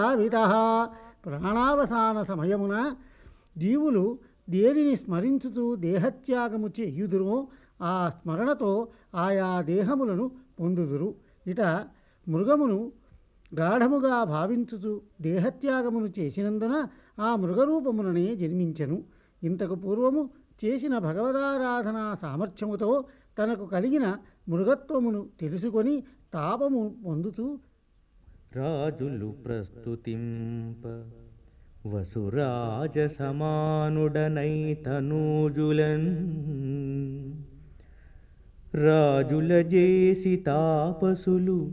విధ ప్రాణావసాన సమయమున జీవులు దేనిని స్మరించుతూ దేహత్యాగము చేయుదురో ఆ స్మరణతో ఆయా దేహములను పొందుదురు ఇట మృగమును గాఢముగా భావించుచు దేహత్యాగమును చేసినందున ఆ మృగరూపముననే జన్మించెను ఇంతకు పూర్వము చేసిన భగవదారాధనా సామర్థ్యముతో తనకు కలిగిన మృగత్వమును తెలుసుకొని తాపము పొందుతూ రాజులు ప్రస్తుతింప వసురాజ సమానుడనై తనూజులన్ రాజుల జేసి తాపసులు